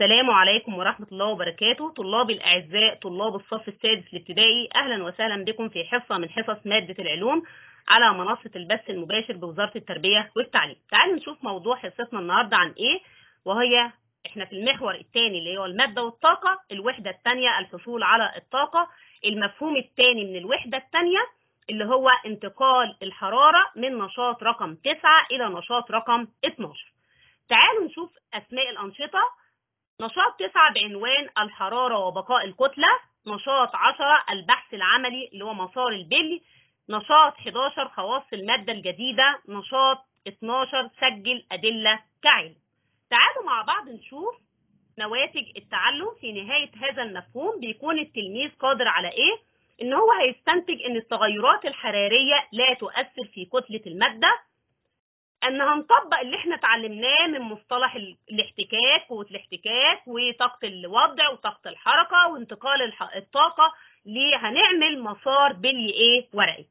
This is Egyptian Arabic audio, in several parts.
السلام عليكم ورحمة الله وبركاته طلابي الأعزاء طلاب الصف السادس الابتدائي أهلا وسهلا بكم في حصة من حصص مادة العلوم على منصة البث المباشر بوزارة التربية والتعليم تعالوا نشوف موضوع حصتنا النهاردة عن إيه وهي إحنا في المحور الثاني اللي هو المادة والطاقة الوحدة الثانية الحصول على الطاقة المفهوم الثاني من الوحدة الثانية اللي هو انتقال الحرارة من نشاط رقم 9 إلى نشاط رقم 12 تعالوا نشوف أسماء الأنشطة نشاط 9 بعنوان الحرارة وبقاء الكتلة نشاط 10 البحث العملي اللي هو مسار البلي نشاط 11 خواص المادة الجديدة نشاط 12 سجل أدلة كعلم تعالوا مع بعض نشوف نواتج التعلم في نهاية هذا المفهوم بيكون التلميذ قادر على إيه؟ إن هو هيستنتج إن التغيرات الحرارية لا تؤثر في كتلة المادة ان هنطبق اللي احنا اتعلمناه من مصطلح الاحتكاك قوه الاحتكاك وطاقه الوضع وطاقه الحركه وانتقال الطاقه هنعمل مسار بلي ايه ورقي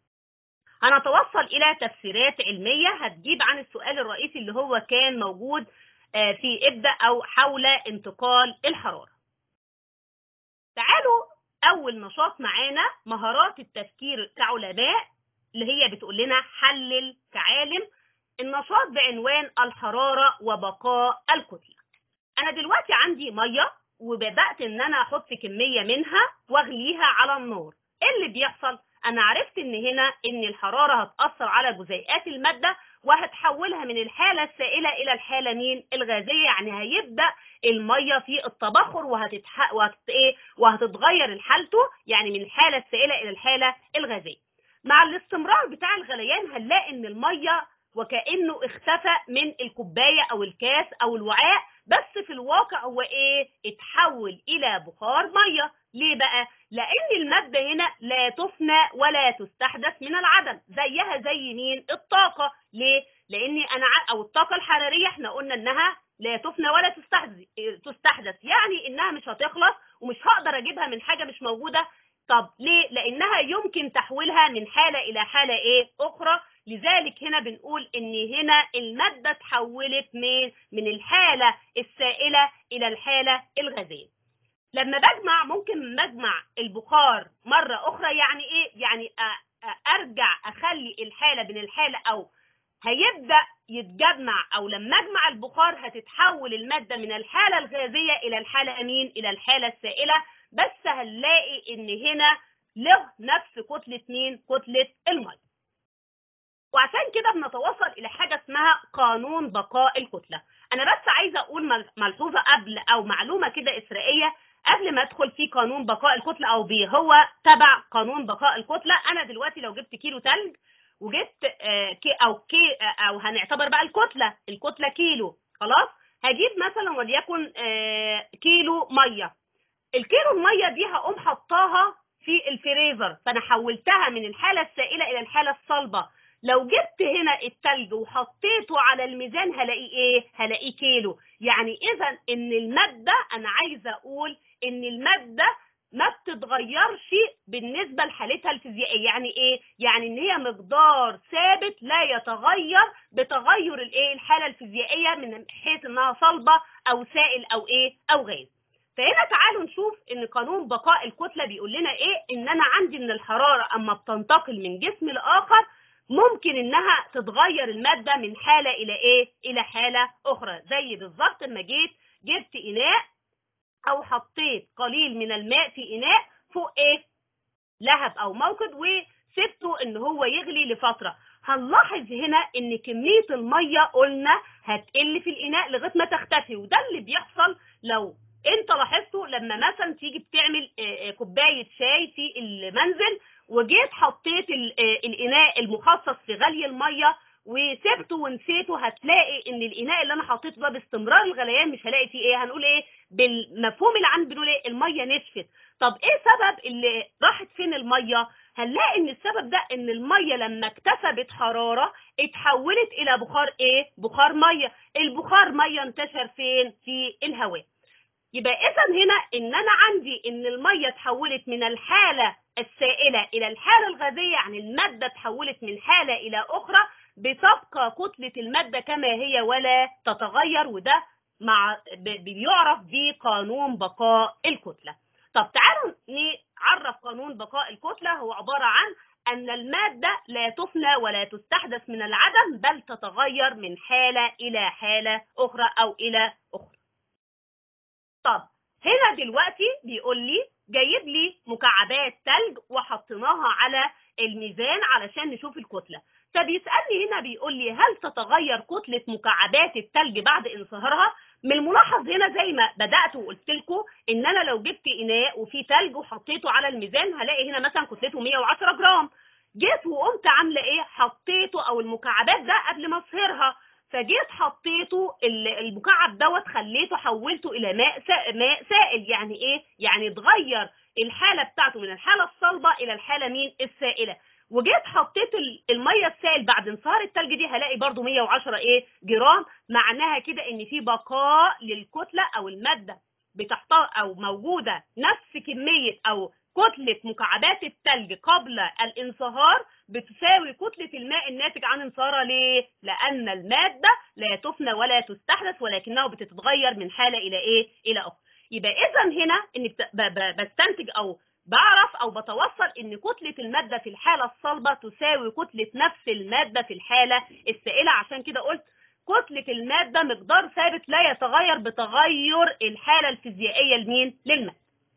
هنتوصل الى تفسيرات علميه هتجيب عن السؤال الرئيسي اللي هو كان موجود في ابدا او حول انتقال الحراره تعالوا اول نشاط معانا مهارات التفكير كعلماء اللي هي بتقول لنا حلل كعالم النشاط بعنوان الحرارة وبقاء الكتلة أنا دلوقتي عندي مية وبدأت إن أنا أحط كمية منها وأغليها على النار إيه اللي بيحصل؟ أنا عرفت إن هنا إن الحرارة هتأثر على جزيئات المادة وهتحولها من الحالة السائلة إلى الحالة مين؟ الغازية يعني هيبدأ المية في التبخر وهتتح... وهت... إيه؟ وهتتغير حالته يعني من الحالة السائلة إلى الحالة الغازية مع الاستمرار بتاع الغليان هنلاقي إن المية وكأنه اختفى من الكوباية أو الكاس أو الوعاء بس في الواقع هو إيه؟ اتحول إلى بخار مية ليه بقى؟ لأن المادة هنا لا تفنى ولا تستحدث من العدم زيها زي مين؟ الطاقة ليه؟ لأن أنا أو الطاقة الحرارية احنا قلنا إنها لا تفنى ولا تستحدث تستحدث يعني إنها مش هتخلص ومش هقدر أجيبها من حاجة مش موجودة طب ليه؟ لأنها يمكن تحويلها من حالة إلى حالة إيه؟ أخرى لذلك هنا بنقول ان هنا المادة اتحولت من من الحالة السائلة الى الحالة الغازية لما بجمع ممكن مجمع البخار مرة اخرى يعني ايه يعني ارجع اخلي الحالة بين الحالة او هيبدأ يتجمع او لما اجمع البخار هتتحول المادة من الحالة الغازية الى الحالة مين الى الحالة السائلة بس هنلاقي ان هنا له نفس كتلة مين كتلة المية وعشان كده بنتوصل الى حاجه اسمها قانون بقاء الكتله انا بس عايزه اقول ملحوظه قبل او معلومه كده اسرائيليه قبل ما ادخل في قانون بقاء الكتله او بيه هو تبع قانون بقاء الكتله انا دلوقتي لو جبت كيلو تلج وجبت آه كي او كي آه او هنعتبر بقى الكتله الكتله كيلو خلاص هجيب مثلا وليكن آه كيلو ميه الكيلو الميه دي هقوم حطاها في الفريزر فانا حولتها من الحاله السائله الى الحاله الصلبه لو جبت هنا التلج وحطيته على الميزان هلاقيه ايه هلاقيه كيلو يعني اذا ان الماده انا عايزه اقول ان الماده ما بتتغيرش بالنسبه لحالتها الفيزيائيه يعني ايه يعني ان هي مقدار ثابت لا يتغير بتغير الايه الحاله الفيزيائيه من حيث انها صلبه او سائل او ايه او غاز فهنا تعالوا نشوف ان قانون بقاء الكتله بيقول لنا ايه ان انا عندي ان الحراره اما بتنتقل من جسم لاخر ممكن انها تتغير المادة من حالة الى ايه الى حالة اخرى زي بالظبط لما جيت جبت اناء او حطيت قليل من الماء في اناء فوق ايه لهب او موقد وسبته ان هو يغلي لفترة هنلاحظ هنا ان كمية المية قلنا هتقل في الاناء لغاية ما تختفي وده اللي بيحصل لو انت لاحظته لما مثلا تيجي بتعمل كوباية شاي في المنزل وجيت حطيت الاناء المخصص في غلي الميه وسبته ونسيته هتلاقي ان الاناء اللي انا حطيته ده باستمرار الغليان مش هلاقي فيه ايه هنقول ايه بالمفهوم اللي عندي بنقول ايه الميه نشفت طب ايه سبب اللي راحت فين الميه هنلاقي ان السبب ده ان الميه لما اكتسبت حراره اتحولت الى بخار ايه بخار ميه البخار ميه انتشر فين في الهواء يبقى اذا هنا ان انا عندي ان الميه اتحولت من الحاله السائله الى الحاله الغازيه يعني الماده اتحولت من حاله الى اخرى بتبقى كتله الماده كما هي ولا تتغير وده مع ب- بيعرف بقانون بقاء الكتلة طب تعالوا نعرف قانون بقاء الكتلة هو عبارة عن أن المادة لا تفنى ولا تستحدث من العدم بل تتغير من حالة إلى حالة أخرى أو إلى أخرى طب هنا دلوقتي بيقول لي جايب لي مكعبات تلج وحطيناها على الميزان علشان نشوف الكتلة فبيسألني هنا بيقول لي هل تتغير كتلة مكعبات التلج بعد انصهارها من الملاحظ هنا زي ما بدأت وقلت لكم ان انا لو جبت اناء وفيه تلج وحطيته على الميزان هلاقي هنا مثلا كتلته 110 جرام جيت وقمت عامله ايه حطيته او المكعبات ده قبل ما اصهرها فجيت حطيته ال- المكعب دوت خليته حولته الى ماء سا- ماء سائل يعني ايه يعني اتغير الحاله بتاعته من الحاله الصلبه الى الحاله مين السائله وجيت حطيت ال- الميه السائل بعد انصهار التلج دي هلاقي برضو 110 ايه جرام معناها كده ان في بقاء للكتله او الماده بتحتوي او موجوده نفس كميه او كتله مكعبات التلج قبل الانصهار بتساوي كتله الماء الناتج عن انصهارها ليه؟ لان الماده لا تفنى ولا تستحدث ولكنها بتتغير من حاله الى ايه؟ الى اخرى. يبقى اذا هنا ان بت- ب- ب- بستنتج او بعرف او بتوصل ان كتله الماده في الحاله الصلبه تساوي كتله نفس الماده في الحاله السائله عشان كده قلت كتله الماده مقدار ثابت لا يتغير بتغير الحاله الفيزيائيه لمين؟ للماء.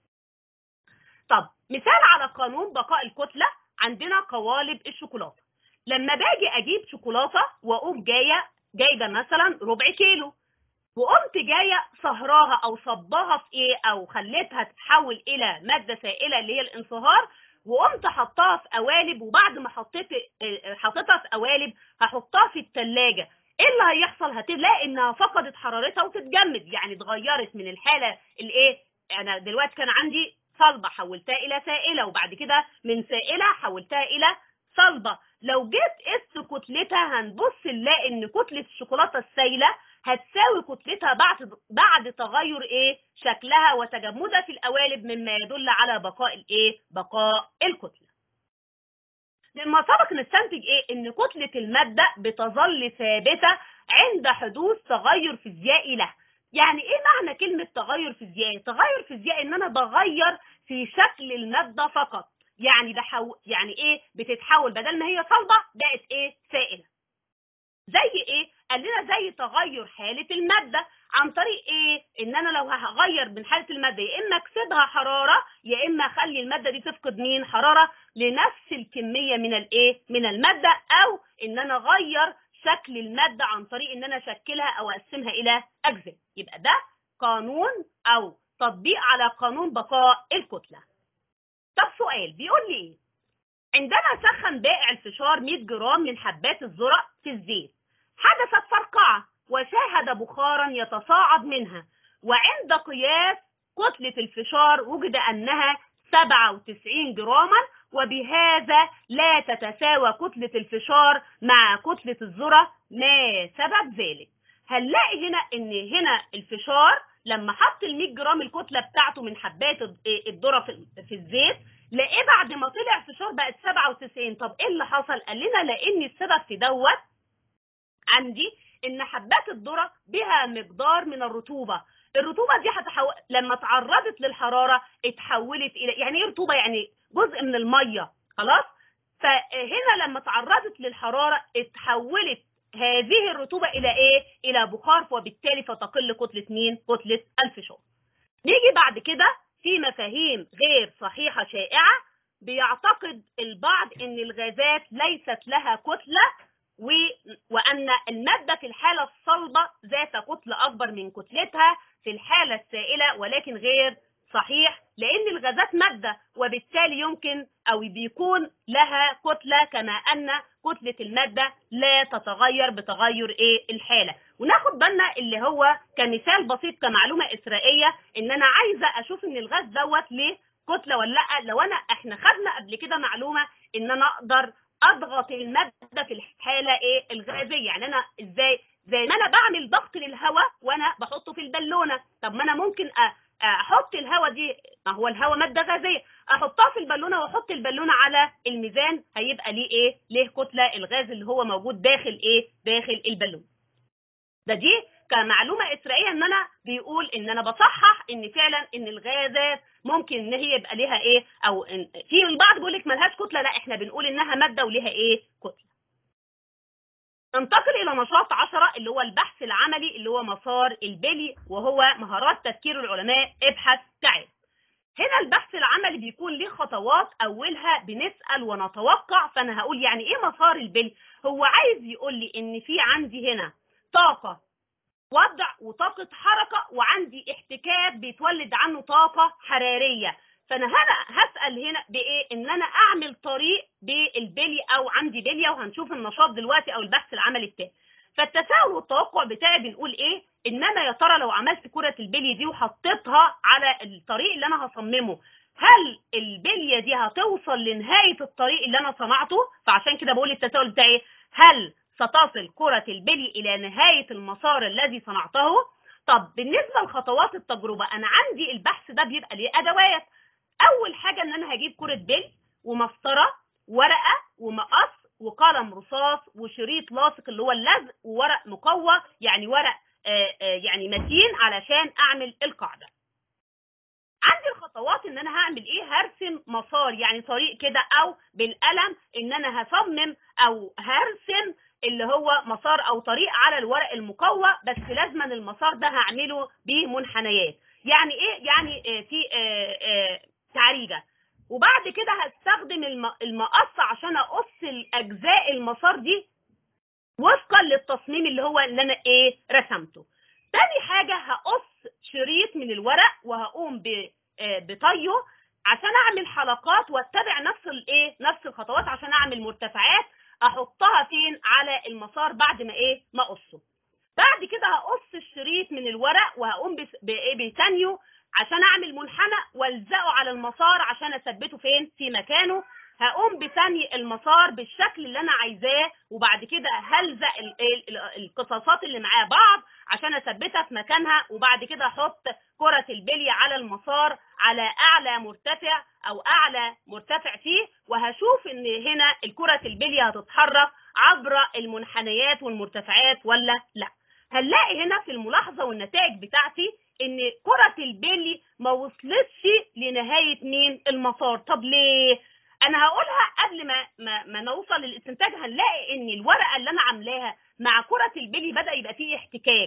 طب مثال على قانون بقاء الكتله عندنا قوالب الشوكولاته. لما باجي اجيب شوكولاته واقوم جايه جايبه مثلا ربع كيلو وقمت جايه صهراها او صباها في ايه او خليتها تتحول الى ماده سائله اللي هي الانصهار وقمت حطاها في قوالب وبعد ما حطيت اه، حطيتها في قوالب هحطها في الثلاجه ايه اللي هيحصل هتلاقي انها فقدت حرارتها وتتجمد يعني اتغيرت من الحاله الايه انا دلوقتي كان عندي صلبه حولتها الى سائله وبعد كده من سائله حولتها الى صلبه لو جيت قست كتلتها هنبص نلاقي ان كتله الشوكولاته السائله هتساوي كتلتها بعد بعد تغير ايه شكلها وتجمدها في القوالب مما يدل على بقاء الايه بقاء الكتله مما سبق نستنتج ايه ان كتله الماده بتظل ثابته عند حدوث تغير فيزيائي لها يعني ايه معنى كلمه تغير فيزيائي تغير فيزيائي ان انا بغير في شكل الماده فقط يعني بحو... يعني ايه بتتحول بدل ما هي صلبه بقت ايه سائله زي ايه قال لنا زي تغير حاله الماده عن طريق ايه ان انا لو هغير من حاله الماده يا اما اكسبها حراره يا اما اخلي الماده دي تفقد مين حراره لنفس الكميه من الايه من الماده او ان انا اغير شكل الماده عن طريق ان انا اشكلها او اقسمها الى اجزاء يبقى ده قانون او تطبيق على قانون بقاء الكتله طب سؤال بيقول لي ايه عندما سخن بائع الفشار 100 جرام من حبات الذرة في الزيت حدثت فرقعة وشاهد بخارا يتصاعد منها وعند قياس كتلة الفشار وجد أنها 97 جراما وبهذا لا تتساوى كتلة الفشار مع كتلة الذرة ما سبب ذلك هنلاقي هنا ان هنا الفشار لما حط ال 100 جرام الكتله بتاعته من حبات الذره في في الزيت لقيه بعد ما طلع فشار بقت 97 طب ايه اللي حصل قال لنا لان السبب في دوت عندي ان حبات الذره بها مقدار من الرطوبه الرطوبه دي هتحو... لما تعرضت للحراره اتحولت الى يعني ايه رطوبه يعني جزء من الميه خلاص فهنا لما تعرضت للحراره اتحولت هذه الرطوبه الى ايه الى بخار وبالتالي فتقل كتله مين كتله الفشار نيجي بعد كده في مفاهيم غير صحيحه شائعه بيعتقد البعض ان الغازات ليست لها كتله و... وان الماده في الحاله الصلبه ذات كتله اكبر من كتلتها في الحاله السائله ولكن غير صحيح لان الغازات ماده وبالتالي يمكن او بيكون لها كتله كما ان كتله الماده لا تتغير بتغير ايه الحاله وناخد بالنا اللي هو كمثال بسيط كمعلومه اسرائيليه ان انا عايزه اشوف ان الغاز دوت ليه كتله ولا لا لو انا احنا خدنا قبل كده معلومه ان انا اقدر اضغط الماده في الحاله ايه الغازيه يعني انا ازاي زي ما انا بعمل ضغط للهواء وانا بحطه في البالونه طب ما انا ممكن احط الهواء دي ما هو الهواء ماده غازيه احطها في البالونه واحط البالونه على الميزان هيبقى ليه ايه ليه كتله الغاز اللي هو موجود داخل ايه داخل البالونه ده دي كمعلومه اسرائيليه ان انا بيقول ان انا بصحح ان فعلا ان الغازات ممكن ان هي يبقى ليها ايه او إن في البعض بيقول لك ملهاش كتله لا احنا بنقول انها ماده وليها ايه كتله ننتقل الى نشاط 10 اللي هو البحث العملي اللي هو مسار البلي وهو مهارات تفكير العلماء ابحث تعال هنا البحث العملي بيكون ليه خطوات اولها بنسال ونتوقع فانا هقول يعني ايه مسار البلي هو عايز يقول لي ان في عندي هنا طاقه وضع وطاقه حركه وعندي احتكاك بيتولد عنه طاقه حراريه فانا هنا هسال هنا بايه ان انا اعمل طريق بالبلي او عندي بليه وهنشوف النشاط دلوقتي او البحث العملي بتاعي فالتساؤل والتوقع بتاعي بنقول ايه ان انا يا ترى لو عملت كره البلي دي وحطيتها على الطريق اللي انا هصممه هل البليه دي هتوصل لنهايه الطريق اللي انا صنعته فعشان كده بقول التساؤل بتاعي هل ستصل كره البلي الى نهايه المسار الذي صنعته طب بالنسبه لخطوات التجربه انا عندي البحث ده بيبقى ليه ادوات اول حاجه ان انا هجيب كره بلي ومسطره ورقه ومقص وقلم رصاص وشريط لاصق اللي هو اللزق وورق مقوى يعني ورق آآ آآ يعني متين علشان اعمل القاعده عندي الخطوات ان انا هعمل ايه هرسم مسار يعني طريق كده او بالقلم ان انا هصمم او هرسم اللي هو مسار او طريق على الورق المقوى بس لازما المسار ده هعمله بمنحنيات يعني ايه يعني آه في آه آه تعريجه وبعد كده هستخدم المقص عشان اقص الاجزاء المسار دي وفقا للتصميم اللي هو اللي انا ايه رسمته تاني حاجة هقص شريط من الورق وهقوم بطيه عشان اعمل حلقات واتبع نفس الايه نفس الخطوات عشان اعمل مرتفعات احطها فين على المسار بعد ما ايه ما اقصه بعد كده هقص الشريط من الورق وهقوم بايه بتانيه عشان اعمل منحنى والزقه على المسار عشان اثبته فين في مكانه هقوم بثاني المسار بالشكل اللي انا عايزاه وبعد كده هلزق القصاصات اللي معاه بعض عشان اثبتها في مكانها وبعد كده احط كرة البلي على المسار على اعلى مرتفع او اعلى مرتفع فيه وهشوف ان هنا الكرة البلي هتتحرك عبر المنحنيات والمرتفعات ولا لا هنلاقي هنا في الملاحظة والنتائج بتاعتي ان كرة البلي ما وصلتش لنهاية مين المسار طب ليه انا هقولها قبل ما ما, ما نوصل للاستنتاج هنلاقي ان الورقه اللي انا عاملاها مع كره البلي بدا يبقى فيه احتكاك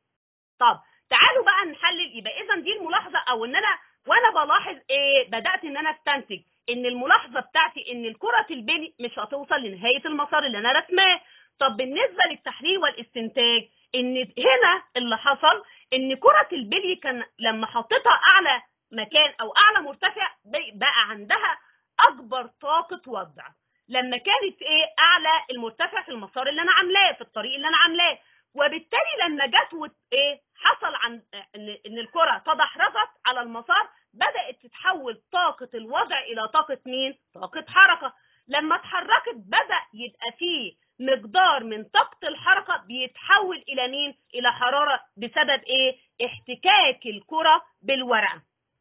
طب تعالوا بقى نحلل يبقى اذا دي الملاحظه او ان انا وانا بلاحظ ايه بدات ان انا استنتج ان الملاحظه بتاعتي ان الكره البلي مش هتوصل لنهايه المسار اللي انا رسماه طب بالنسبه للتحليل والاستنتاج ان هنا اللي حصل ان كره البلي كان لما حطيتها اعلى مكان او اعلى مرتفع بقى عندها اكبر طاقه وضع لما كانت ايه اعلى المرتفع في المسار اللي انا عاملاه في الطريق اللي انا عاملاه وبالتالي لما جت وت... ايه حصل عن ان ان الكره تدحرجت على المسار بدات تتحول طاقه الوضع الى طاقه مين طاقه حركه لما اتحركت بدا يبقى فيه مقدار من طاقه الحركه بيتحول الى مين الى حراره بسبب ايه احتكاك الكره بالورقه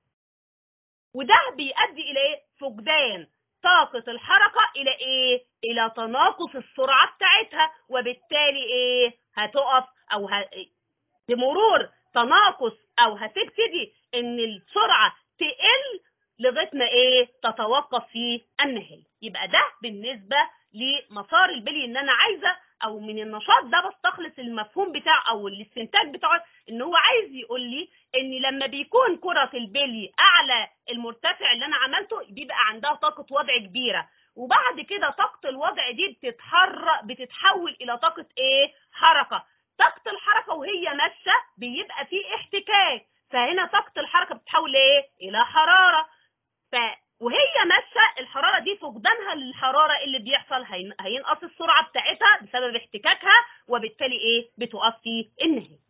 وده بيؤدي الى ايه فقدان طاقة الحركة إلى إيه؟ إلى تناقص السرعة بتاعتها وبالتالي إيه؟ هتقف أو ه... بمرور تناقص أو هتبتدي إن السرعة تقل لغاية ما إيه؟ تتوقف في النهاية. يبقى ده بالنسبة لمسار البلي إن أنا عايزة أو من النشاط ده بستخلص المفهوم بتاعه أو الاستنتاج بتاعه إن هو عايز يقول لي ان لما بيكون كرة البلي اعلى المرتفع اللي انا عملته بيبقى عندها طاقة وضع كبيرة وبعد كده طاقة الوضع دي بتتحرك بتتحول الى طاقة ايه حركة طاقة الحركة وهي ماشية بيبقى في احتكاك فهنا طاقة الحركة بتتحول ايه الى حرارة ف وهي ماشية الحرارة دي فقدانها للحرارة اللي بيحصل هينقص السرعة بتاعتها بسبب احتكاكها وبالتالي ايه بتقف في النهاية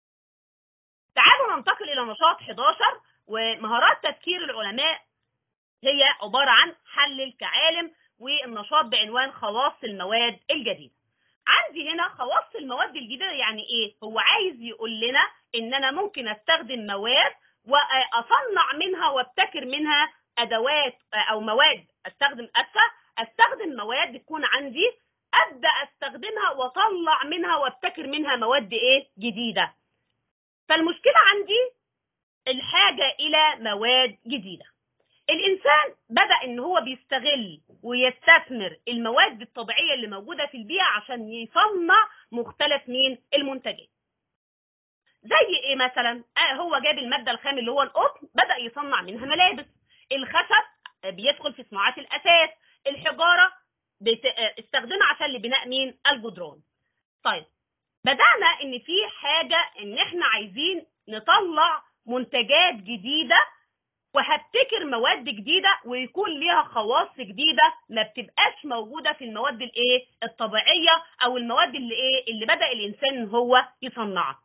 تعالوا ننتقل إلى نشاط 11 ومهارات تفكير العلماء هي عبارة عن حلل كعالم والنشاط بعنوان خواص المواد الجديدة. عندي هنا خواص المواد الجديدة يعني إيه؟ هو عايز يقول لنا إن أنا ممكن أستخدم مواد وأصنع منها وابتكر منها أدوات أو مواد أستخدم أسفة أستخدم مواد تكون عندي ابدا استخدمها واطلع منها وابتكر منها مواد ايه جديده فالمشكله عندي الحاجه الى مواد جديده الانسان بدا ان هو بيستغل ويستثمر المواد الطبيعيه اللي موجوده في البيئه عشان يصنع مختلف من المنتجات زي ايه مثلا آه هو جاب الماده الخام اللي هو القطن بدا يصنع منها ملابس الخشب بيدخل في صناعات الاساس الحجاره بت... استخدمها عشان لبناء مين الجدران طيب بدانا ان في حاجه ان احنا عايزين نطلع منتجات جديده وهبتكر مواد جديده ويكون ليها خواص جديده ما بتبقاش موجوده في المواد الايه الطبيعيه او المواد اللي ايه اللي بدا الانسان هو يصنعها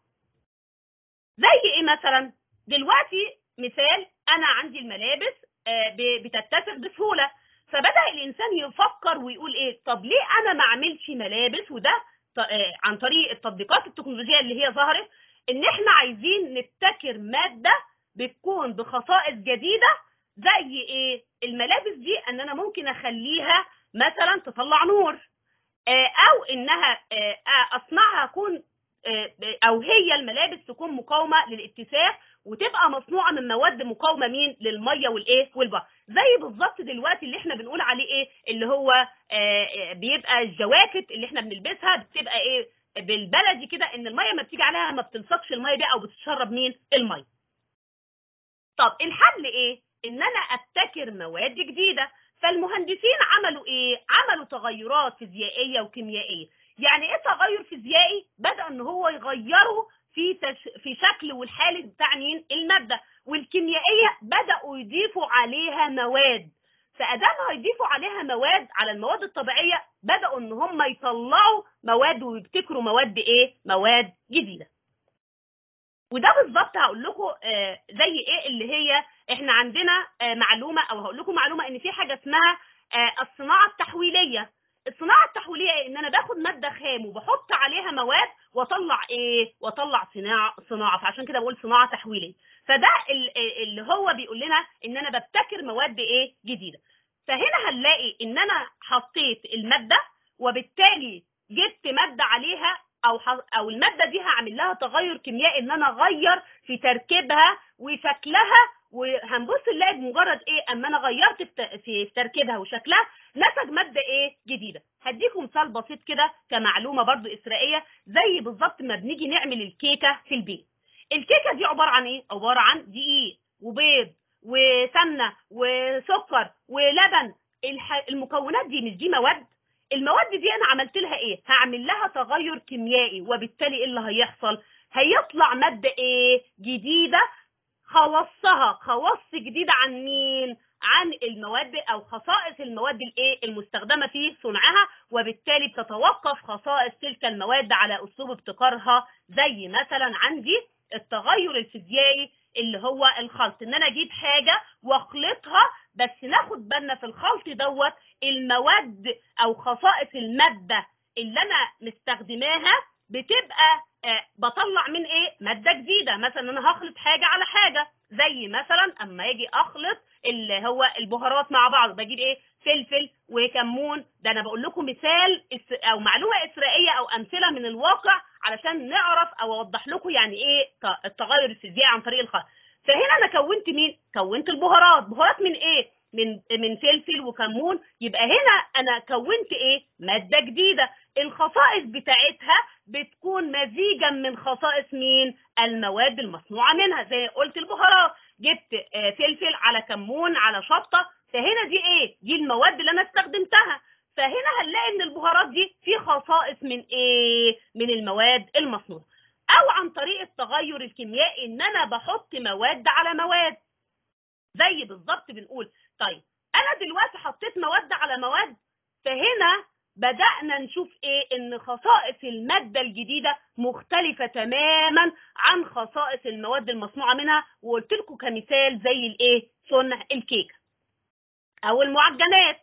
زي ايه مثلا دلوقتي مثال انا عندي الملابس بتتسق بسهوله فبدا الانسان يفكر ويقول ايه طب ليه انا ما اعملش ملابس وده عن طريق التطبيقات التكنولوجيه اللي هي ظهرت ان احنا عايزين نبتكر ماده بتكون بخصائص جديده زي ايه الملابس دي ان انا ممكن اخليها مثلا تطلع نور او انها اصنعها اكون او هي الملابس تكون مقاومه للاتساخ وتبقى مصنوعه من مواد مقاومه مين للميه والايه والبحر زي بالظبط دلوقتي اللي احنا بنقول عليه ايه اللي هو آه بيبقى الجواكت اللي احنا بنلبسها بتبقى ايه بالبلدي كده ان الميه ما بتيجي عليها ما بتلصقش الميه دي او بتشرب مين الميه طب الحل ايه ان انا ابتكر مواد جديده فالمهندسين عملوا ايه عملوا تغيرات فيزيائيه وكيميائيه يعني ايه تغير فيزيائي بدا ان هو يغيره في تش... في شكل والحالة بتاع مين الماده والكيميائيه بداوا يضيفوا عليها مواد فادام هيضيفوا عليها مواد على المواد الطبيعيه بداوا ان هم يطلعوا مواد ويبتكروا مواد ايه مواد جديده وده بالظبط هقول لكم آه زي ايه اللي هي احنا عندنا آه معلومه او هقول لكم معلومه ان في حاجه اسمها آه الصناعه التحويليه الصناعه التحويليه ان انا باخد ماده خام وبحط عليها مواد واطلع ايه واطلع صناعه صناعه فعشان كده بقول صناعه تحويليه فده اللي هو بيقول لنا ان انا ببتكر مواد ايه جديده فهنا هنلاقي ان انا حطيت الماده وبالتالي جبت ماده عليها او او الماده دي هعمل لها تغير كيميائي ان انا اغير في تركيبها وشكلها وهنبص نلاقي بمجرد ايه اما انا غيرت في تركيبها وشكلها نتج ماده ايه جديده هديكم مثال بسيط كده كمعلومه برضو اسرائيليه زي بالظبط ما بنيجي نعمل الكيكه في البيت الكيكه دي عباره عن ايه عباره عن دقيق وبيض وسمنه وسكر ولبن المكونات دي مش دي مواد المواد دي انا عملت لها ايه هعمل لها تغير كيميائي وبالتالي ايه اللي هيحصل هيطلع ماده ايه جديده خواصها خواص جديده عن مين عن المواد او خصائص المواد الايه المستخدمه في صنعها وبالتالي بتتوقف خصائص تلك المواد على اسلوب ابتكارها زي مثلا عندي التغير الفيزيائي اللي هو الخلط ان انا اجيب حاجه واخلطها بس ناخد بالنا في الخلط دوت المواد او خصائص الماده اللي انا مستخدماها بتبقى آه بطلع من ايه ماده جديده مثلا انا هخلط حاجه على حاجه زي مثلا اما اجي اخلط اللي هو البهارات مع بعض بجيب ايه فلفل وكمون ده انا بقول لكم مثال او معلومه اسرائيليه او امثله من الواقع علشان نعرف او اوضح لكم يعني ايه التغير الفيزيائي عن طريق الخلط فهنا انا كونت مين كونت البهارات بهارات من ايه من من فلفل وكمون يبقى هنا انا كونت ايه ماده جديده الخصائص بتاعتها بتكون مزيجا من خصائص مين المواد المصنوعه منها زي قلت البهارات جبت فلفل على كمون على شطه فهنا دي ايه دي المواد اللي انا استخدمتها فهنا هنلاقي ان البهارات دي في خصائص من ايه من المواد المصنوعه او عن طريق التغير الكيميائي ان انا بحط مواد على مواد زي بالظبط بنقول طيب انا دلوقتي حطيت مواد على مواد فهنا بدأنا نشوف ايه ان خصائص المادة الجديدة مختلفة تماما عن خصائص المواد المصنوعة منها وقلت لكم كمثال زي الايه صنع الكيكة او المعجنات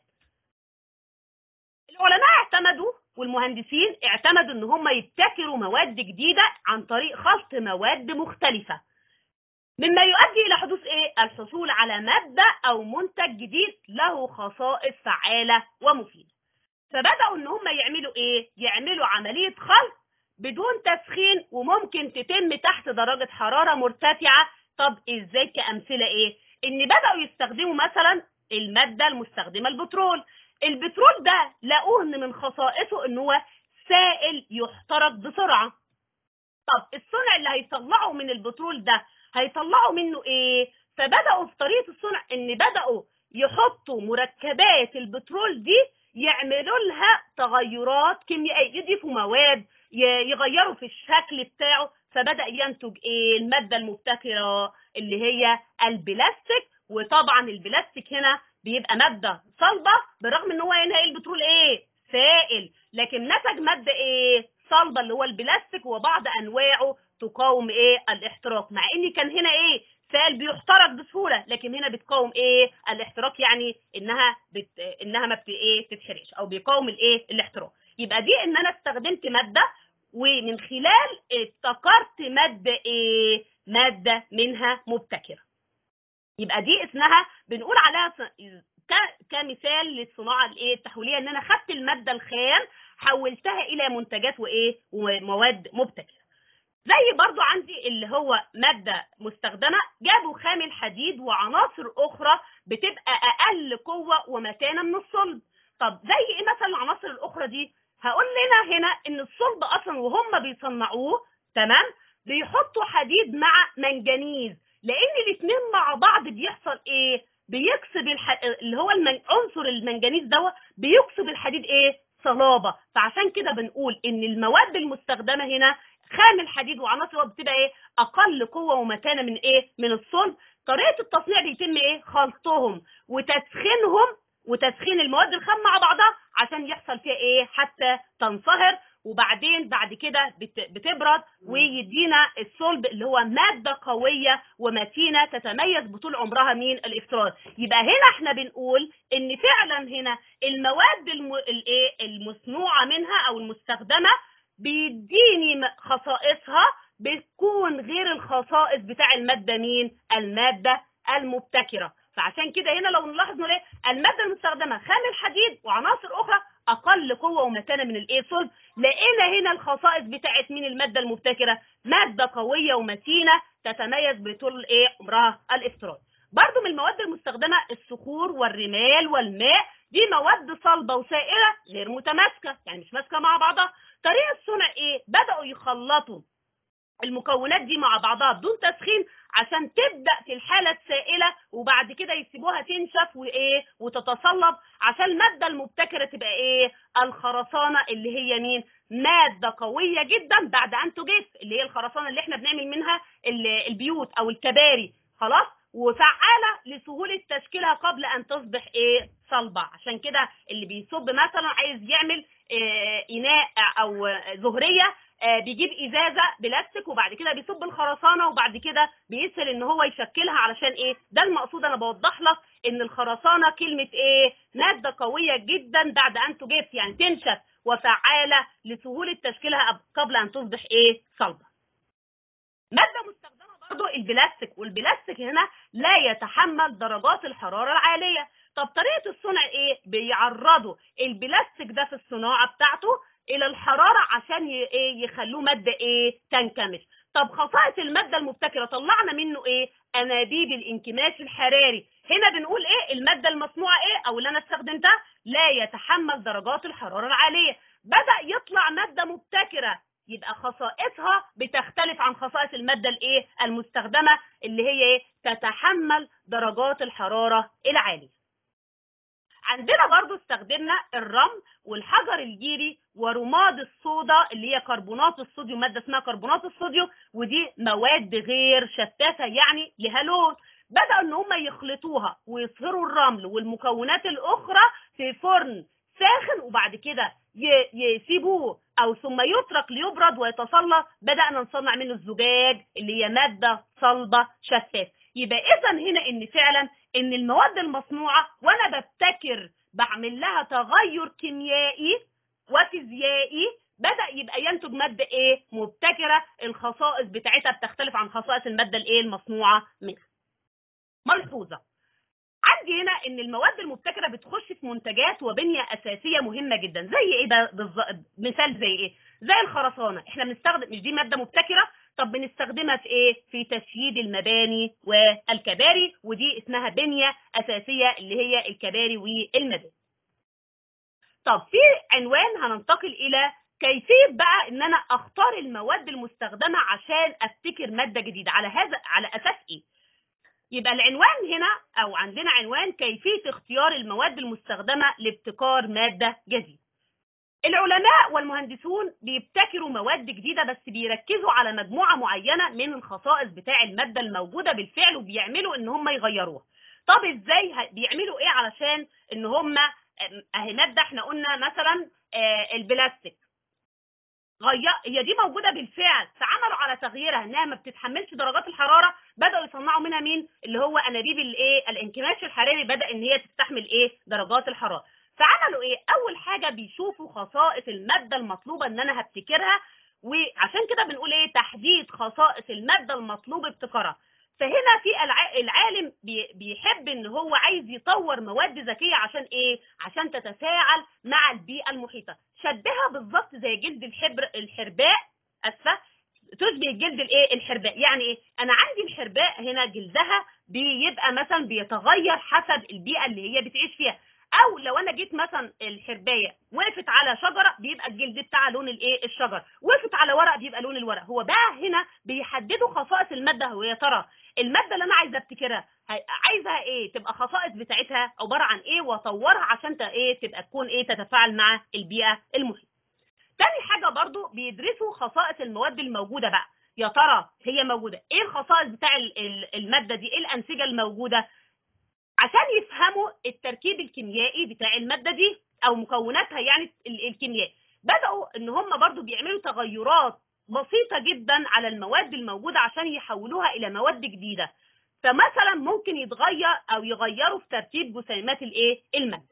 العلماء اعتمدوا والمهندسين اعتمدوا ان هم يبتكروا مواد جديدة عن طريق خلط مواد مختلفة مما يؤدي الى حدوث ايه الحصول على مادة او منتج جديد له خصائص فعالة ومفيدة فبداوا ان هم يعملوا ايه يعملوا عمليه خلط بدون تسخين وممكن تتم تحت درجه حراره مرتفعه طب ازاي كامثله ايه ان بداوا يستخدموا مثلا الماده المستخدمه البترول البترول ده لقوه ان من خصائصه ان هو سائل يحترق بسرعه طب الصنع اللي هيطلعوا من البترول ده هيطلعوا منه ايه فبداوا في طريقه الصنع ان بداوا يحطوا مركبات البترول دي يعملوا لها تغيرات كيميائيه يضيفوا مواد ي- يغيروا في الشكل بتاعه فبدا ينتج ايه الماده المبتكره اللي هي البلاستيك وطبعا البلاستيك هنا بيبقى ماده صلبه بالرغم ان هو هنا البترول ايه سائل لكن نتج ماده ايه صلبه اللي هو البلاستيك وبعض انواعه تقاوم ايه الاحتراق مع ان كان هنا ايه سائل بيحترق بسهوله لكن هنا بتقاوم ايه الاحتراق يعني انها بت... انها ما بت... ايه تتحرقش او بيقاوم الايه الاحتراق يبقى دي ان انا استخدمت ماده ومن خلال ابتكرت ماده ايه ماده منها مبتكره يبقى دي اسمها بنقول عليها ص- ك- كمثال للصناعه الايه التحويليه ان انا خدت الماده الخام حولتها الى منتجات وايه ومواد مبتكره زي برضو عندي اللي هو مادة مستخدمة جابوا خام الحديد وعناصر أخرى بتبقى أقل قوة ومتانة من الصلب طب زي إيه مثلا العناصر الأخرى دي هقول لنا هنا إن الصلب أصلا وهم بيصنعوه تمام بيحطوا حديد مع منجنيز لأن الاتنين مع بعض بيحصل إيه بيكسب الح... اللي هو المن... عنصر المنجنيز دوت بيكسب الحديد إيه صلابة فعشان كده بنقول إن المواد المستخدمة هنا خام الحديد وعناصره بتبقى ايه اقل قوه ومتانه من ايه من الصلب طريقه التصنيع بيتم ايه خلطهم وتسخينهم وتسخين المواد الخام مع بعضها عشان يحصل فيها ايه حتى تنصهر وبعدين بعد كده بت- بتبرد ويدينا الصلب اللي هو ماده قويه ومتينه تتميز بطول عمرها من الافتراض يبقى هنا احنا بنقول ان فعلا هنا المواد الم... الايه المصنوعه منها او المستخدمه بيديني م- خصائصها بتكون غير الخصائص بتاع الماده مين الماده المبتكره فعشان كده هنا لو نلاحظ نقول ايه الماده المستخدمه خام الحديد وعناصر اخرى اقل قوه ومتانه من الايه صلب لقينا هنا الخصائص بتاعت مين الماده المبتكره ماده قويه ومتينه تتميز بطول ايه عمرها الافتراضي برضو من المواد المستخدمه الصخور والرمال والماء دي مواد صلبه وسائله غير متماسكه يعني مش ماسكه مع بعضها طريقه صنع ايه بداوا يخلطوا المكونات دي مع بعضها بدون تسخين عشان تبدا في الحاله السائله وبعد كده يسيبوها تنشف وايه وتتصلب عشان الماده المبتكره تبقى ايه الخرسانه اللي هي مين ماده قويه جدا بعد ان تجف اللي هي الخرسانه اللي احنا بنعمل منها ال- البيوت او الكباري خلاص وفعاله لسهوله تشكيلها قبل ان تصبح ايه صلبه عشان كده اللي بيصب مثلا عايز يعمل آه، اناء او زهريه آه، بيجيب ازازه بلاستيك وبعد كده بيصب الخرسانه وبعد كده بيسهل ان هو يشكلها علشان ايه ده المقصود انا بوضح لك ان الخرسانه كلمه ايه ماده قويه جدا بعد ان تجف يعني تنشف وفعاله لسهوله تشكيلها قبل ان تصبح ايه صلبه ماده مستخدمه برضو البلاستيك والبلاستيك هنا لا يتحمل درجات الحراره العاليه طب طريقه الصنع ايه بيعرضوا البلاستيك ده في الصناعه بتاعته الى الحراره عشان ي- ايه يخلوه ماده ايه تنكمش طب خصائص الماده المبتكره طلعنا منه ايه انابيب الانكماش الحراري هنا بنقول ايه الماده المصنوعه ايه او اللي انا استخدمتها لا يتحمل درجات الحراره العاليه بدا يطلع ماده مبتكره يبقى خصائصها بتختلف عن خصائص الماده الايه المستخدمه اللي هي ايه تتحمل درجات الحراره العاليه عندنا برضو استخدمنا الرمل والحجر الجيري ورماد الصودا اللي هي كربونات الصوديوم ماده اسمها كربونات الصوديوم ودي مواد غير شفافه يعني لها لون بداوا ان هم يخلطوها ويصهروا الرمل والمكونات الاخرى في فرن ساخن وبعد كده ي- يسيبوه او ثم يترك ليبرد ويتصلى بدانا نصنع منه الزجاج اللي هي ماده صلبه شفافه يبقى اذا هنا ان فعلا ان المواد المصنوعه وانا ببتكر بعمل لها تغير كيميائي وفيزيائي بدا يبقى ينتج ماده ايه مبتكره الخصائص بتاعتها بتختلف عن خصائص الماده الايه المصنوعه منها ملحوظه عندي هنا ان المواد المبتكره بتخش في منتجات وبنيه اساسيه مهمه جدا زي ايه ده بالظبط مثال زي ايه زي الخرسانه احنا بنستخدم مش دي ماده مبتكره طب بنستخدمها في ايه في تشييد المباني والكباري ودي اسمها بنيه اساسيه اللي هي الكباري والمباني طب في عنوان هننتقل الى كيفيه بقى ان انا اختار المواد المستخدمه عشان ابتكر ماده جديده على هذا على اساس ايه يبقى العنوان هنا او عندنا عنوان كيفيه اختيار المواد المستخدمه لابتكار ماده جديده العلماء والمهندسون بيبتكروا مواد جديده بس بيركزوا على مجموعه معينه من الخصائص بتاع الماده الموجوده بالفعل وبيعملوا ان هم يغيروها طب ازاي ه- بيعملوا ايه علشان ان هم اهي ماده احنا قلنا مثلا آه، البلاستيك غير هي دي موجوده بالفعل فعملوا على تغييرها انها ما بتتحملش درجات الحراره بداوا يصنعوا منها مين اللي هو انابيب الايه الانكماش الحراري بدا ان هي تستحمل ايه درجات الحراره فعملوا ايه اول حاجه بيشوفوا خصائص الماده المطلوبه ان انا هبتكرها وعشان كده بنقول ايه تحديد خصائص الماده المطلوب ابتكارها فهنا في الع- العالم بي- بيحب ان هو عايز يطور مواد ذكيه عشان ايه عشان تتفاعل مع البيئه المحيطه شبهها بالظبط زي جلد الحبر الحرباء اسفه تشبه جلد الايه الحرباء يعني ايه انا عندي الحرباء هنا جلدها بيبقى مثلا بيتغير حسب البيئه اللي هي بتعيش فيها او لو انا جيت مثلا الحربايه وقفت على شجره بيبقى الجلد بتاعها لون الايه الشجر وقفت على ورق بيبقى لون الورق هو بقى هنا بيحددوا خصائص الماده هو يا ترى الماده اللي انا عايزه ابتكرها هي- عايزها ايه تبقى خصائص بتاعتها عباره عن ايه واطورها عشان ت- ايه تبقى تكون ايه تتفاعل مع البيئه المحيطه تاني حاجه برضو بيدرسوا خصائص المواد الموجوده بقى يا ترى هي موجوده ايه الخصائص بتاع ال- ال- الماده دي ايه الانسجه الموجوده عشان يفهموا التركيب الكيميائي بتاع الماده دي او مكوناتها يعني ال- الكيميائي بداوا ان هم برضو بيعملوا تغيرات بسيطه جدا على المواد الموجوده عشان يحولوها الى مواد جديده فمثلا ممكن يتغير او يغيروا في ترتيب جسيمات الايه الماده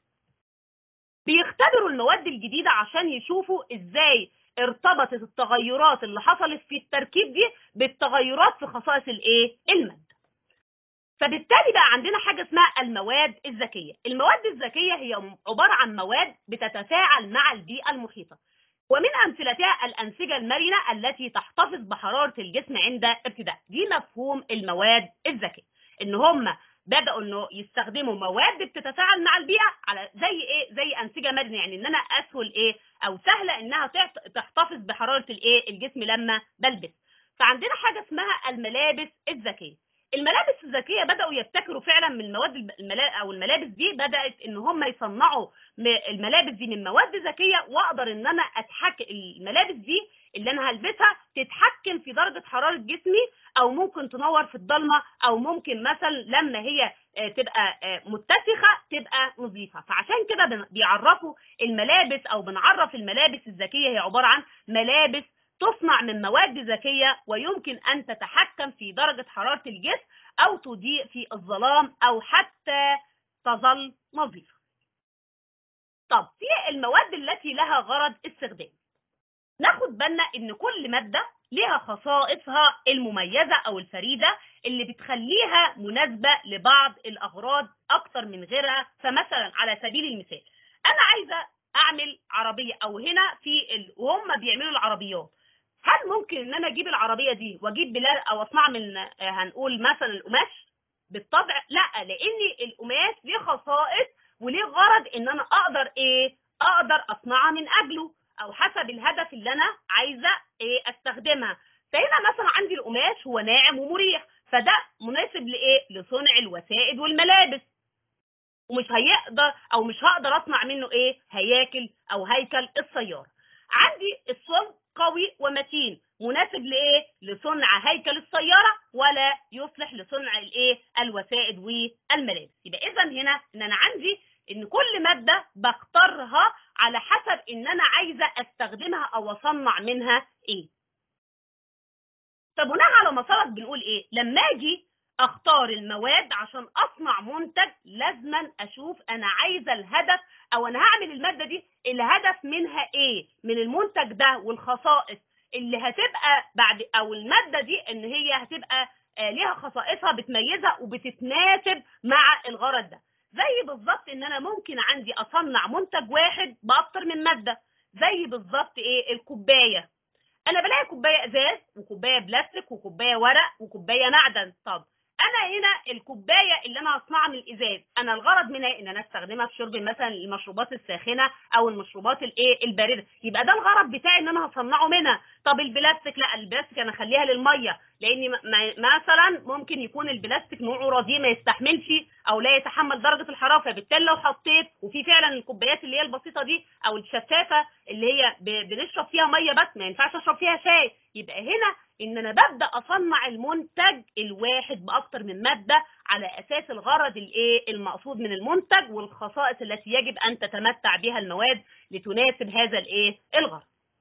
بيختبروا المواد الجديده عشان يشوفوا ازاي ارتبطت التغيرات اللي حصلت في التركيب دي بالتغيرات في خصائص الايه الماده فبالتالي بقى عندنا حاجه اسمها المواد الذكيه المواد الذكيه هي عباره عن مواد بتتفاعل مع البيئه المحيطه ومن امثلتها الانسجه المرنه التي تحتفظ بحراره الجسم عند ارتداء دي مفهوم المواد الذكيه ان هم بداوا انه يستخدموا مواد بتتفاعل مع البيئه على زي ايه زي انسجه مرنه يعني ان انا اسهل ايه او سهله انها تعت- تحتفظ بحراره الايه الجسم لما بلبس فعندنا حاجه اسمها الملابس الذكيه الملابس الذكيه بداوا يبتكروا فعلا من المواد الب- الملا او الملابس دي بدات ان هم يصنعوا م- الملابس دي من مواد ذكيه واقدر ان انا اتحكم الملابس دي اللي انا هلبسها تتحكم في درجه حراره جسمي او ممكن تنور في الضلمه او ممكن مثلا لما هي آه، تبقى آه، متسخه تبقى نظيفه فعشان كده بن- بيعرفوا الملابس او بنعرف الملابس الذكيه هي عباره عن ملابس تصنع من مواد ذكيه ويمكن ان تتحكم في درجه حراره الجسم او تضيء في الظلام او حتى تظل نظيفه طب في المواد التي لها غرض استخدام ناخد بالنا ان كل ماده ليها خصائصها المميزه او الفريده اللي بتخليها مناسبه لبعض الاغراض اكتر من غيرها فمثلا على سبيل المثال انا عايزه اعمل عربيه او هنا في ال... وهم بيعملوا العربيات هل ممكن ان انا اجيب العربيه دي واجيب بلاد او اصنع من آه، هنقول مثلا القماش بالطبع لا لان القماش ليه خصائص وليه غرض ان انا اقدر ايه اقدر اصنعها من اجله او حسب الهدف اللي انا عايزه ايه استخدمها فهنا مثلا عندي القماش هو ناعم ومريح فده مناسب لايه لصنع الوسائد والملابس ومش هيقدر او مش هقدر اصنع منه ايه هياكل او هيكل السياره عندي الصلب قوي ومتين مناسب لايه لصنع هيكل السياره ولا يصلح لصنع الايه الوسائد والملابس يبقى اذا هنا ان انا عندي ان كل ماده بختارها على حسب ان انا عايزه استخدمها او اصنع منها ايه فبناء على ما سبق بنقول ايه لما اجي اختار المواد عشان اصنع منتج لازما اشوف انا عايزه الهدف او انا هعمل الماده دي الهدف منها ايه من المنتج ده والخصائص اللي هتبقى بعد او الماده دي ان هي هتبقى آه، ليها خصائصها بتميزها وبتتناسب مع الغرض ده زي بالظبط ان انا ممكن عندي اصنع منتج واحد باكتر من ماده زي بالظبط ايه الكوبايه انا بلاقي كوبايه ازاز وكوبايه بلاستيك وكوبايه ورق وكوبايه معدن طب انا هنا الكوبايه اللي انا هصنعها من الازاز انا الغرض منها ان انا استخدمها في شرب مثلا المشروبات الساخنه او المشروبات الايه البارده يبقى ده الغرض بتاعي ان انا هصنعه منها طب البلاستيك لا البلاستيك انا اخليها للميه لان م- م- مثلا ممكن يكون البلاستيك نوعه رديء ما يستحملش او لا يتحمل درجه الحراره فبالتالي لو حطيت وفي فعلا الكوبايات اللي هي البسيطه دي او الشفافه اللي هي ب- بنشرب فيها ميه بس ما ينفعش اشرب فيها شاي يبقى هنا ان انا ببدا اصنع المنتج الواحد باكتر من ماده على اساس الغرض الايه المقصود من المنتج والخصائص التي يجب ان تتمتع بها المواد لتناسب هذا الايه الغرض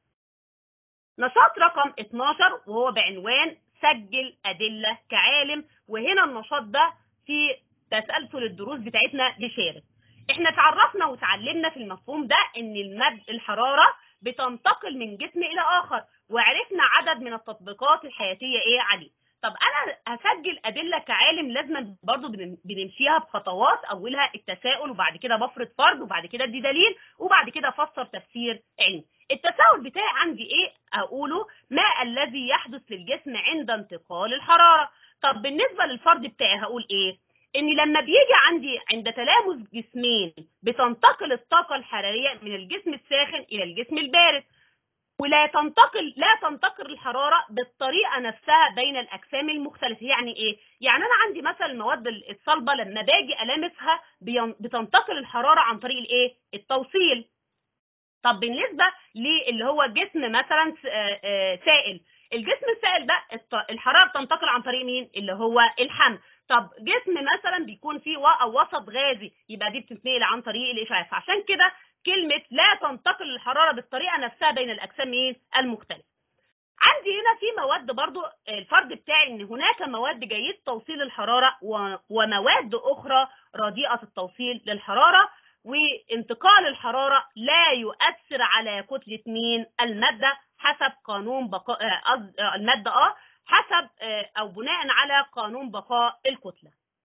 نشاط رقم 12 وهو بعنوان سجل ادله كعالم وهنا النشاط ده في تسلسل الدروس بتاعتنا بشارك احنا اتعرفنا وتعلمنا في المفهوم ده ان المد الحراره بتنتقل من جسم الى اخر وعرفنا عدد من التطبيقات الحياتيه ايه عليه طب انا هسجل ادله كعالم لازم برضو بن- بنمشيها بخطوات اولها التساؤل وبعد كده بفرض فرض وبعد كده ادي دليل وبعد كده افسر تفسير علمي التساؤل بتاعي عندي ايه اقوله ما الذي يحدث للجسم عند انتقال الحراره طب بالنسبه للفرض بتاعي هقول ايه ان لما بيجي عندي عند تلامس جسمين بتنتقل الطاقه الحراريه من الجسم الساخن الى الجسم البارد ولا تنتقل لا تنتقل الحراره بالطريقه نفسها بين الاجسام المختلفه يعني ايه يعني انا عندي مثلا المواد الصلبه لما باجي المسها بين- بتنتقل الحراره عن طريق الايه التوصيل طب بالنسبه للي هو جسم مثلا س- آه، آه، سائل الجسم السائل ده الط- الحراره بتنتقل عن طريق مين اللي هو الحمل طب جسم مثلا بيكون فيه و- أو وسط غازي يبقى دي بتتنقل عن طريق الاشعاع فعشان كده كلمه لا تنتقل الحراره بالطريقه نفسها بين الاجسام مين المختلفه عندي هنا في مواد برضو الفرض بتاعي ان هناك مواد جيد توصيل الحراره و- ومواد اخرى رديئه التوصيل للحراره وانتقال الحراره لا يؤثر على كتله مين الماده حسب قانون بقاء آه، قصد- آه، الماده اه حسب آه، او بناء على قانون بقاء الكتله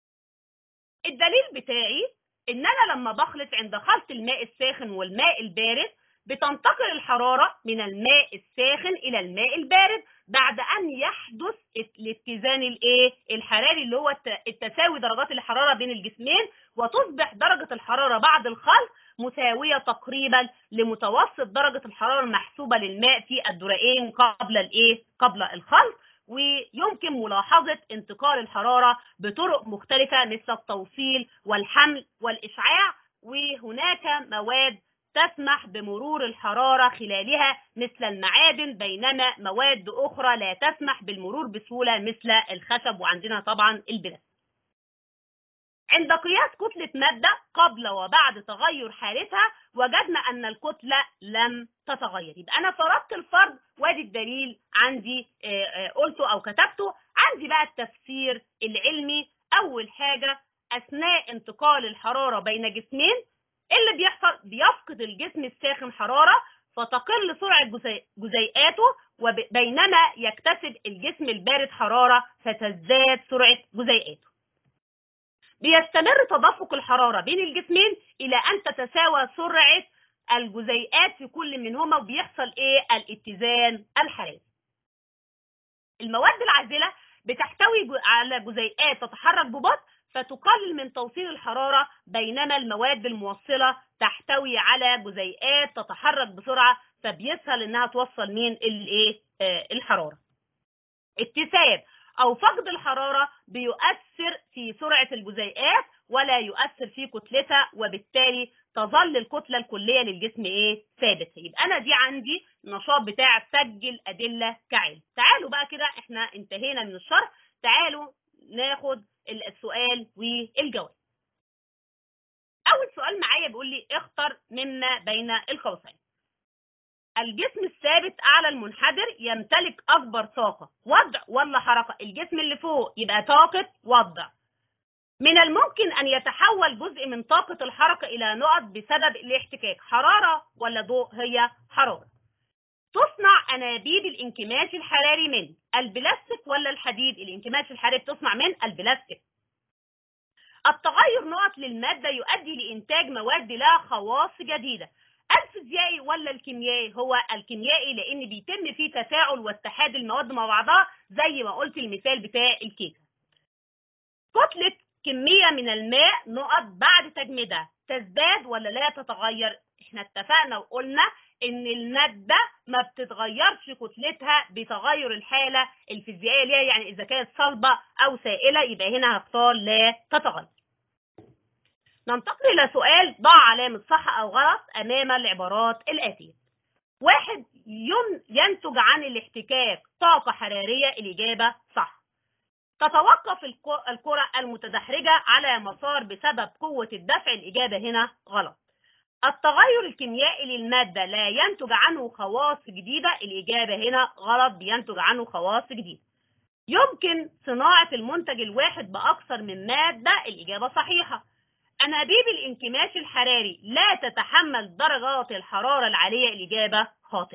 الدليل بتاعي ان انا لما بخلط عند خلط الماء الساخن والماء البارد بتنتقل الحرارة من الماء الساخن إلى الماء البارد بعد أن يحدث الاتزان الإيه؟ الحراري اللي هو الت- التساوي درجات الحرارة بين الجسمين وتصبح درجة الحرارة بعد الخلط مساوية تقريبا لمتوسط درجة الحرارة المحسوبة للماء في الدرائين قبل الإيه؟ قبل الخلط ويمكن ملاحظة انتقال الحرارة بطرق مختلفة مثل التوصيل والحمل والإشعاع وهناك مواد تسمح بمرور الحرارة خلالها مثل المعادن بينما مواد أخرى لا تسمح بالمرور بسهولة مثل الخشب وعندنا طبعا البلاستيك عند قياس كتلة مادة قبل وبعد تغير حالتها وجدنا أن الكتلة لم تتغير يبقى أنا فرضت الفرض وادي الدليل عندي آه، آه، قلته أو كتبته عندي بقى التفسير العلمي أول حاجة أثناء انتقال الحرارة بين جسمين إيه اللي بيحصل بيفقد الجسم الساخن حرارة فتقل سرعة جزي- جزيئاته وب- بينما يكتسب الجسم البارد حرارة فتزداد سرعة جزيئاته بيستمر تدفق الحرارة بين الجسمين إلى أن تتساوى سرعة الجزيئات في كل منهما وبيحصل إيه الاتزان الحراري المواد العازلة بتحتوي جو- على جزيئات تتحرك ببطء فتقلل من توصيل الحرارة بينما المواد الموصلة تحتوي على جزيئات تتحرك بسرعة فبيسهل انها توصل مين الايه آه، الحرارة اتساب او فقد الحرارة بيؤثر في سرعة الجزيئات ولا يؤثر في كتلتها وبالتالي تظل الكتلة الكلية للجسم ايه ثابتة يبقى انا دي عندي نشاط بتاع سجل ادلة كعلم تعالوا بقى كده احنا انتهينا من الشرح تعالوا ناخد السؤال والجواب اول سؤال معايا بيقول لي اختر مما بين القوسين الجسم الثابت اعلى المنحدر يمتلك اكبر طاقه وضع ولا حركه الجسم اللي فوق يبقى طاقه وضع من الممكن ان يتحول جزء من طاقه الحركه الى نقط بسبب الاحتكاك حراره ولا ضوء هي حراره تصنع انابيب الانكماش الحراري من البلاستيك ولا الحديد الانكماش الحراري بتصنع من البلاستيك التغير نقط للماده يؤدي لانتاج مواد لها خواص جديده الفيزيائي ولا الكيميائي هو الكيميائي لان بيتم فيه تفاعل واتحاد المواد مع بعضها زي ما قلت المثال بتاع الكيكه كتله كميه من الماء نقط بعد تجميدها تزداد ولا لا تتغير احنا اتفقنا وقلنا ان الماده ما بتتغيرش كتلتها بتغير الحاله الفيزيائيه ليها يعني اذا كانت صلبه او سائله يبقى هنا هختار لا تتغير ننتقل الى سؤال ضع علامه صح او غلط امام العبارات الاتيه واحد ينتج عن الاحتكاك طاقه حراريه الاجابه صح تتوقف الكره المتدحرجه على مسار بسبب قوه الدفع الاجابه هنا غلط التغير الكيميائي للمادة لا ينتج عنه خواص جديدة الإجابة هنا غلط بينتج عنه خواص جديدة يمكن صناعة المنتج الواحد بأكثر من مادة الإجابة صحيحة أنابيب الانكماش الحراري لا تتحمل درجات الحرارة العالية الإجابة خاطئة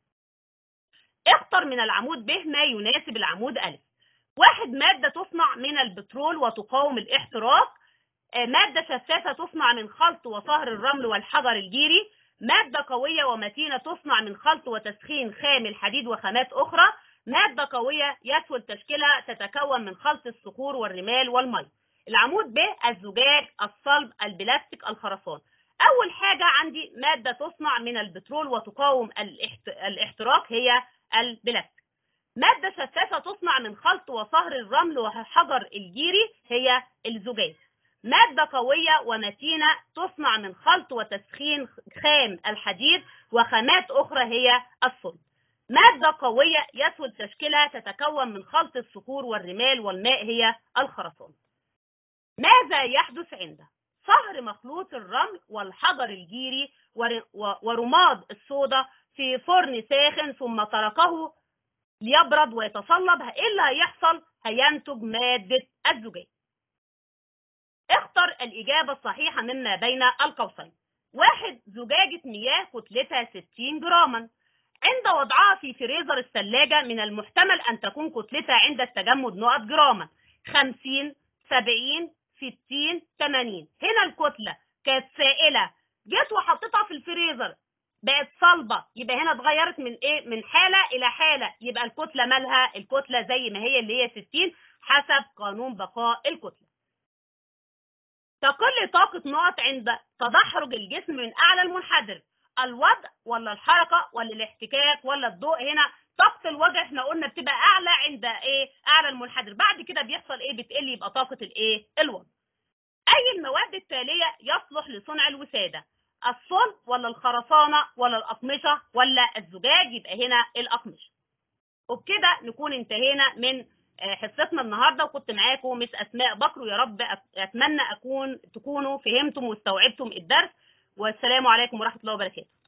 اختر من العمود ب ما يناسب العمود أ واحد مادة تصنع من البترول وتقاوم الاحتراق مادة شفافة تصنع من خلط وصهر الرمل والحجر الجيري مادة قوية ومتينة تصنع من خلط وتسخين خام الحديد وخامات أخرى مادة قوية يسهل تشكيلها تتكون من خلط الصخور والرمال والمي العمود ب الزجاج الصلب البلاستيك الخرسان أول حاجة عندي مادة تصنع من البترول وتقاوم الاحتراق هي البلاستيك مادة شفافة تصنع من خلط وصهر الرمل وحجر الجيري هي الزجاج مادة قوية ومتينة تصنع من خلط وتسخين خام الحديد وخامات أخرى هي الصلب مادة قوية يسهل تشكيلها تتكون من خلط الصخور والرمال والماء هي الخرسان ماذا يحدث عند صهر مخلوط الرمل والحجر الجيري ورماد الصودا في فرن ساخن ثم تركه ليبرد ويتصلب ايه اللي هيحصل هينتج مادة الزجاج اختر الإجابة الصحيحة مما بين القوسين واحد زجاجة مياه كتلتها 60 جراما عند وضعها في فريزر الثلاجة من المحتمل أن تكون كتلتها عند التجمد نقط جراما 50 70 60 80 هنا الكتلة كانت سائلة جيت وحطيتها في الفريزر بقت صلبة يبقى هنا اتغيرت من ايه من حالة إلى حالة يبقى الكتلة مالها الكتلة زي ما هي اللي هي 60 حسب قانون بقاء الكتلة تقل طاقة نقط عند تدحرج الجسم من أعلى المنحدر الوضع ولا الحركة ولا الاحتكاك ولا الضوء هنا طاقة الوضع احنا قلنا بتبقى أعلى عند إيه أعلى المنحدر بعد كده بيحصل إيه بتقل يبقى طاقة الإيه الوضع أي المواد التالية يصلح لصنع الوسادة الصلب ولا الخرسانة ولا الأقمشة ولا الزجاج يبقى هنا الأقمشة وبكده نكون انتهينا من حصتنا النهارده وكنت معاكم مس اسماء بكر ويا رب اتمنى اكون تكونوا فهمتم واستوعبتم الدرس والسلام عليكم ورحمه الله وبركاته